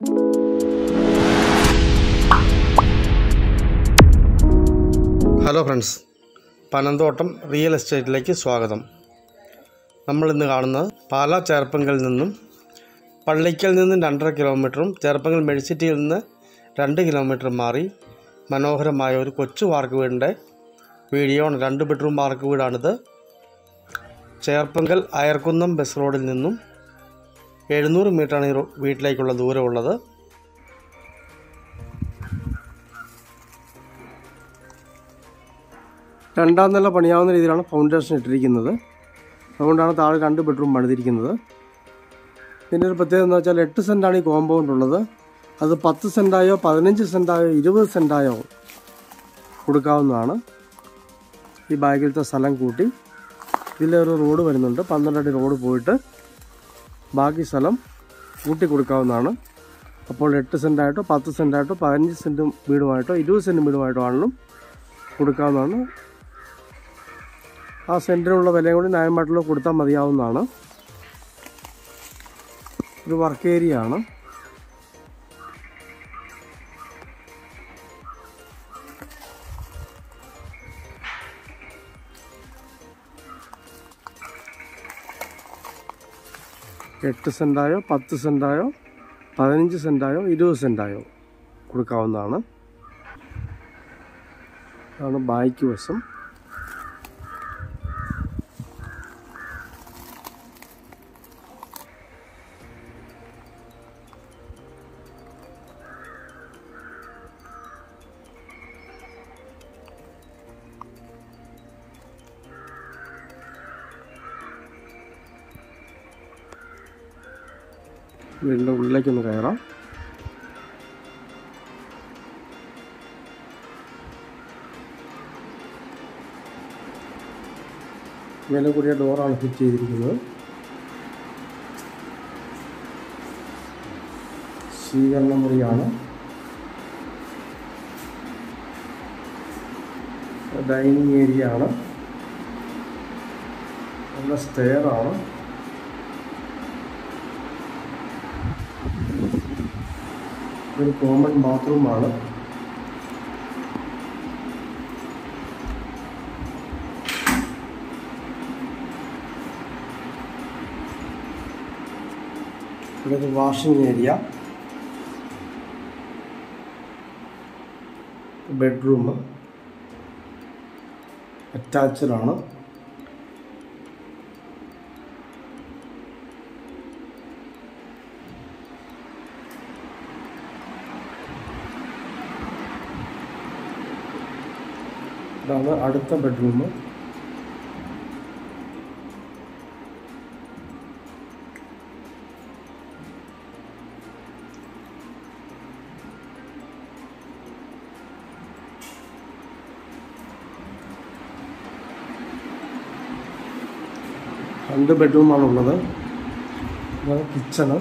hello friends Panamthottam real എസ്റ്റേറ്റിലേക്ക് സ്വാഗതം നമ്മളിന്ന് കാണുന്നത് പാലാ ചേർപ്പങ്കൽ നിന്നും പള്ളിക്കൽ നിന്നും രണ്ടര കിലോമീറ്ററും ചേർപ്പങ്കൽ മെഡിസിറ്റിയിൽ നിന്ന് രണ്ട് കിലോമീറ്റർ മാറി മനോഹരമായ ഒരു കൊച്ചു വാർക്ക് വീടിൻ്റെ വീഡിയോ ആണ് രണ്ട് ബെഡ്റൂം വാർക്ക് വീടാണിത് ചേർപ്പങ്കൽ അയർക്കുന്നം ബസ് റോഡിൽ നിന്നും എഴുന്നൂറ് മീറ്ററാണ് ഈ റോ- വീട്ടിലേക്കുള്ള ദൂരമുള്ളത് രണ്ടാം നില പണിയാവുന്ന രീതിയിലാണ് ഫൗണ്ടേഷൻ ഇട്ടിരിക്കുന്നത് അതുകൊണ്ടാണ് താഴെ രണ്ട് ബെഡ്റൂം പണിതിരിക്കുന്നത് ഇതിൻ്റെ ഒരു പ്രത്യേകത എന്ന് വെച്ചാൽ എട്ട് സെൻറ്റാണ് ഈ കോമ്പൗണ്ട് ഉള്ളത് അത് പത്ത് സെൻറ്റായോ പതിനഞ്ച് സെൻറ്റായോ ഇരുപത് സെൻറ്റായോ കൊടുക്കാവുന്നതാണ് ഈ ബാഗിലത്തെ സ്ഥലം കൂട്ടി ഇതിലൊരു റോഡ് വരുന്നുണ്ട് പന്ത്രണ്ട് അടി റോഡ് പോയിട്ട് ബാക്കി സ്ഥലം കൂട്ടി കൊടുക്കാവുന്നതാണ് അപ്പോൾ എട്ട് സെൻറ്റായിട്ടോ പത്ത് സെൻറ്റായിട്ടോ പതിനഞ്ച് സെൻറ്റും വീടുമായിട്ടോ ഇരുപത് സെൻറ്റും വീടുമായിട്ടോ ആണെങ്കിലും കൊടുക്കാവുന്നതാണ് ആ സെൻറ്റിനുള്ള വിലയും കൂടി ന്യായമായിട്ടുള്ള കൊടുത്താൽ മതിയാവുന്നതാണ് ഒരു വർക്ക് ഏരിയ ആണ് എട്ട് സെൻറ്റായോ പത്ത് സെൻറ്റായോ പതിനഞ്ച് സെൻറ്റായോ ഇരുപത് സെൻറ്റായോ കൊടുക്കാവുന്നതാണ് അതാണ് ബായ്ക്ക് വശം വീടിൻ്റെ ഉള്ളിലേക്കൊന്ന് കയറാം വില കൂടിയ ഡോറാണ് ഫിറ്റ് ചെയ്തിരിക്കുന്നത് സ്വീകരണ മുറിയാണ് ഡൈനിങ് ഏരിയ ആണ് നല്ല സ്റ്റെയർ ആണ് ഒരു കോമൺ ബാത്റൂമാണ് ഇവിടെ ഒരു വാഷിംഗ് ഏരിയ ബെഡ്റൂം അറ്റാച്ച്ഡ് ആണ് ഇതാണ് അടുത്ത ബെഡ്റൂം രണ്ട് ബെഡ്റൂമാണ് ഉള്ളത് ഇതാണ് കിച്ചണ്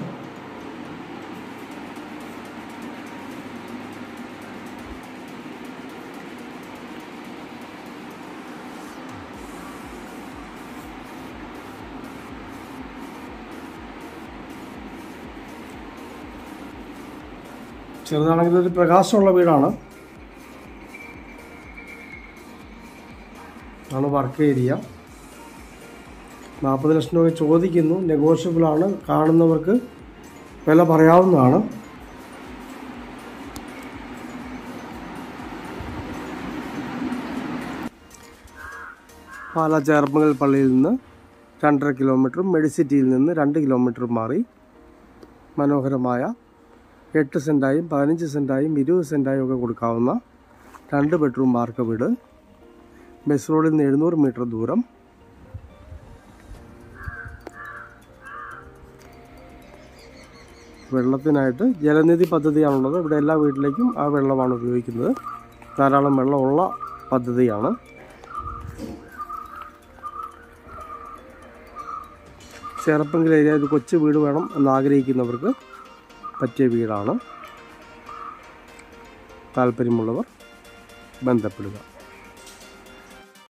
ചെറുതാണെങ്കിൽ ഒരു പ്രകാശമുള്ള വീടാണ് ആണ് വർക്ക് ഏരിയ നാൽപ്പത് ലക്ഷം രൂപ ചോദിക്കുന്നു നെഗോഷ്യബിൾ ആണ് കാണുന്നവർക്ക് വില പറയാവുന്നതാണ് പാലാ ചേർപ്പങ്കൽ പള്ളിയിൽ നിന്ന് രണ്ടര കിലോമീറ്ററും മെഡിസിറ്റിയിൽ നിന്ന് രണ്ട് കിലോമീറ്ററും മാറി മനോഹരമായ എട്ട് സെൻറ്റായും പതിനഞ്ച് സെൻറ്റായും ഇരുപത് സെൻറ്റായും ഒക്കെ കൊടുക്കാവുന്ന രണ്ട് ബെഡ്റൂം വാർക്ക വീട് ബസ് റോഡിൽ നിന്ന് എഴുന്നൂറ് മീറ്റർ ദൂരം വെള്ളത്തിനായിട്ട് ജലനിധി പദ്ധതിയാണുള്ളത് ഇവിടെ എല്ലാ വീട്ടിലേക്കും ആ വെള്ളമാണ് ഉപയോഗിക്കുന്നത് ധാരാളം വെള്ളമുള്ള പദ്ധതിയാണ് ചേർപ്പങ്കൽ ഏരിയ ഒരു കൊച്ചു വീട് വേണം എന്ന് ആഗ്രഹിക്കുന്നവർക്ക് പറ്റിയ വീടാണ് താല്പര്യമുള്ളവർ ബന്ധപ്പെടുക